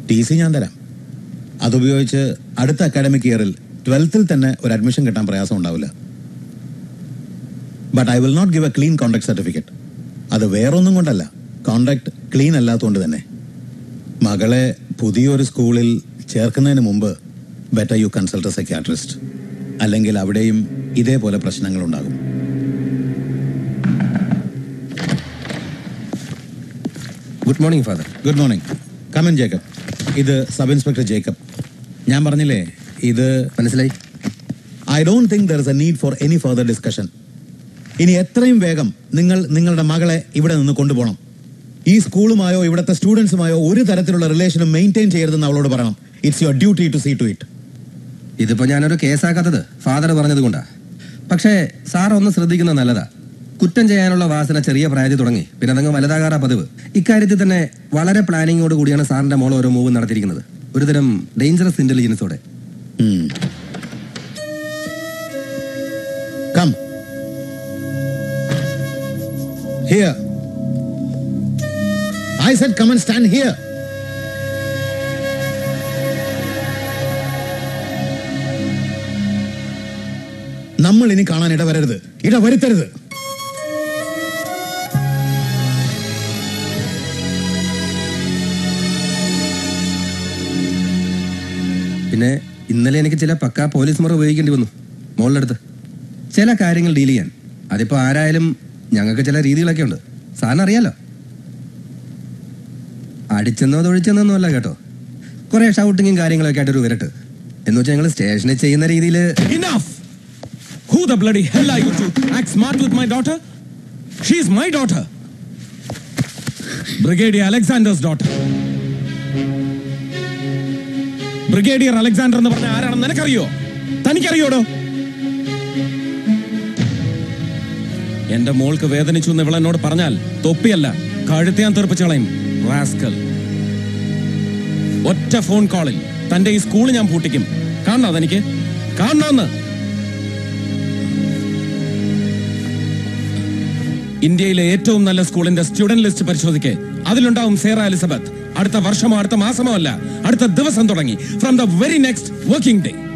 T C ഞാൻ തരാം അതുപയോഗിച്ച് അടുത്ത അക്കാഡമിക് ഇയറിൽ ട്വൽത്തിൽ തന്നെ ഒരു അഡ്മിഷൻ കിട്ടാൻ പ്രയാസം ഉണ്ടാവില്ല but I will not give a clean conduct certificate അത് വേറൊന്നും കൊണ്ടല്ല കോണ്ടാക്ട് ക്ലീൻ അല്ലാത്തതുകൊണ്ട് തന്നെ മകളെ പുതിയൊരു സ്കൂളിൽ ചേർക്കുന്നതിന് മുമ്പ് better you consult a psychiatrist അല്ലെങ്കിൽ അവിടെയും ഇതേപോലെ പ്രശ്നങ്ങളുണ്ടാകും good morning father good morning come in Jacob ഇത് സബ് ഇൻസ്പെക്ടർ ജേക്കബ് ഞാൻ പറഞ്ഞില്ലേ ഇത് മനസ്സിലായി I don't think there is a need for any further discussion ഇനി എത്രയും വേഗം നിങ്ങൾ നിങ്ങളുടെ മകളെ ഇവിടെ നിന്ന് കൊണ്ടുപോകണം ഈ സ്കൂളുമായോ ഇവിടുത്തെ സ്റ്റുഡൻസുമായോ ഒരു തരത്തിലുള്ള റിലേഷനും മെയിൻറ്റെയിൻ ചെയ്യരുതെന്ന് അവളോട് പറയണം it's your duty to see to it ഇതിപ്പോ ഞാനൊരു കേസാക്കാത്തത് ഫാദർ പറഞ്ഞത് കൊണ്ടാ പക്ഷേ സാർ ഒന്ന് ശ്രദ്ധിക്കുന്നത് നല്ലതാ കുറ്റം ചെയ്യാനുള്ള വാസന ചെറിയ പ്രായത്തിൽ തുടങ്ങി പിന്നെ അതങ്ങ് വലുതാകാറാ പതിവ് ഇക്കാര്യത്തിൽ തന്നെ വളരെ പ്ലാനിങ്ങോട് കൂടിയാണ് സാറിന്റെ മോൾ ഓരോ മൂവ് നടത്തിയിരിക്കുന്നത് ഒരുതരം ഡേഞ്ചറസ് ഇന്റലിജൻസോടെ come here I said come and stand here നമ്മൾ ഇനി കാണാൻ ഇടവരരുത് ഇടവരുത്തരുത് പിന്നെ ഇന്നലെ എനിക്ക് ചില പക്കാ പോലീസ് മുറ ഉപയോഗിക്കേണ്ടി വന്നു മോളുടെ അടുത്ത് ചില കാര്യങ്ങൾ ഡീൽ ചെയ്യാൻ അതിപ്പോ ആരായാലും ഞങ്ങൾക്ക് ചില രീതികളൊക്കെ ഉണ്ട് സാറിന് അറിയാലോ അടിച്ചെന്നോ തൊഴിച്ചെന്നോ അല്ല കേട്ടോ കുറെ ഷൗട്ടിങ്ങും കാര്യങ്ങളൊക്കെ ആയിട്ടൊരു വിരട്ട് എന്ന് വെച്ചാൽ ഞങ്ങൾ സ്റ്റേഷനിൽ ചെയ്യുന്ന രീതിയിൽ Enough! Who the bloody hell are you to act smart with my daughter? She's my daughter. Brigadier Alexander's daughter. Brigadier Alexander എന്ന് പറഞ്ഞ ആരാണെന്ന് നിനക്കറിയോ തനിക്കറിയോടോ എന്റെ മോൾക്ക് വേദനിച്ചു എന്ന് ഇവളെന്നോട് പറഞ്ഞാൽ തൊപ്പിയല്ല കഴുത്ത് ഞാൻ തെറിപ്പിച്ച് കളയും റാസ്കൽ ഒറ്റ ഫോൺ കോളിൽ തന്റെ ഈ സ്കൂൾ ഞാൻ പൂട്ടിക്കും കാണണോ അതെനിക്ക് കാണണമെന്ന് ഇന്ത്യയിലെ ഏറ്റവും നല്ല സ്കൂളിന്റെ സ്റ്റുഡന്റ് ലിസ്റ്റ് പരിശോധിക്കെ അതിലുണ്ടാവും സേറ എലിസബത്ത് അടുത്ത വർഷമോ അടുത്ത മാസമോ അല്ല അടുത്ത ദിവസം തുടങ്ങി from the very next working day